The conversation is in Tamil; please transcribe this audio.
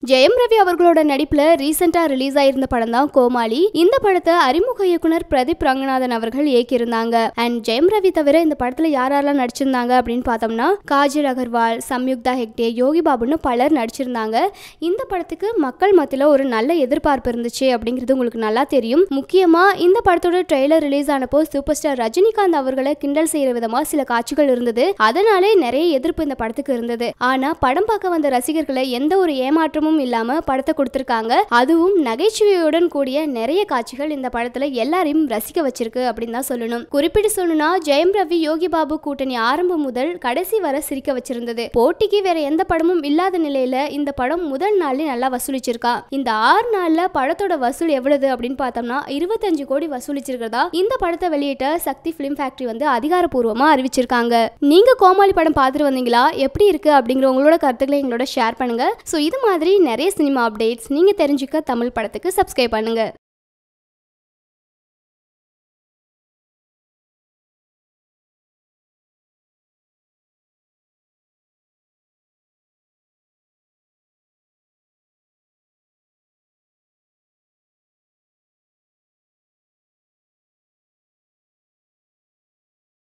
ஜெயம் ரவி அவர்களோட நடிப்புல ரீசெண்டா ரிலீஸ் ஆயிருந்த படம் தான் கோமாளி இந்த படத்தை அறிமுக இயக்குனர் பிரதீப் ரங்கநாதன் அவர்கள் இயக்கியிருந்தாங்க அண்ட் ஜெயம் ரவி தவிர இந்த படத்துல யார் யாரெல்லாம் நடிச்சிருந்தாங்க அப்படின்னு பார்த்தோம்னா காஜல் அகர்வால் சம்யுக்தா ஹெக்டே யோகி பாபுன்னு பலர் நடிச்சிருந்தாங்க இந்த படத்துக்கு மக்கள் மத்தியில ஒரு நல்ல எதிர்பார்ப்பு இருந்துச்சு அப்படிங்கிறது உங்களுக்கு நல்லா தெரியும் முக்கியமா இந்த படத்தோட ட்ரெய்லர் ரிலீஸ் ஆனப்போ சூப்பர் ஸ்டார் ரஜினிகாந்த் அவர்களை கிண்டல் செய்யற விதமா சில காட்சிகள் இருந்தது அதனாலே நிறைய எதிர்ப்பு இந்த படத்துக்கு இருந்தது ஆனா படம் பார்க்க வந்த ரசிகர்களை எந்த ஒரு ஏமாற்றமும் இல்லாம படத்தை கொடுத்திருக்காங்க அதுவும் நகைச்சுவையுடன் கூடிய நிறைய காட்சிகள் இந்த படத்துல எல்லாரையும் ரசிக்க வச்சிருக்கு அப்படின்னு தான் சொல்லணும் குறிப்பிட்டு சொல்லணும்னா ஜெயம் ரவி யோகி பாபு கூட்டணி ஆரம்பம் முதல் கடைசி வரை சிரிக்க வச்சிருந்தது போட்டிக்கு வேற எந்த படமும் இல்லாத நிலையில இந்த படம் முதல் நாள்ல நல்லா வசூலிச்சிருக்கா இந்த ஆறு நாள்ல படத்தோட வசூல் எவ்வளவு அப்படின்னு பார்த்தோம்னா இருபத்தஞ்சு கோடி வசூலிச்சிருக்கிறதா இந்த படத்தை வெளியிட்ட சக்தி பிலிம் ஃபேக்டரி வந்து அதிகாரப்பூர்வமா அறிவிச்சிருக்காங்க நீங்க கோமாளி படம் பார்த்துட்டு வந்தீங்களா எப்படி இருக்கு அப்படிங்கிற உங்களோட கருத்துக்களை எங்களோட ஷேர் பண்ணுங்க ஸோ இது மாதிரி நிறைய சினிமா அப்டேட்ஸ் நீங்க தெரிஞ்சுக்க தமிழ் படத்துக்கு சப்ஸ்கிரைப் பண்ணுங்க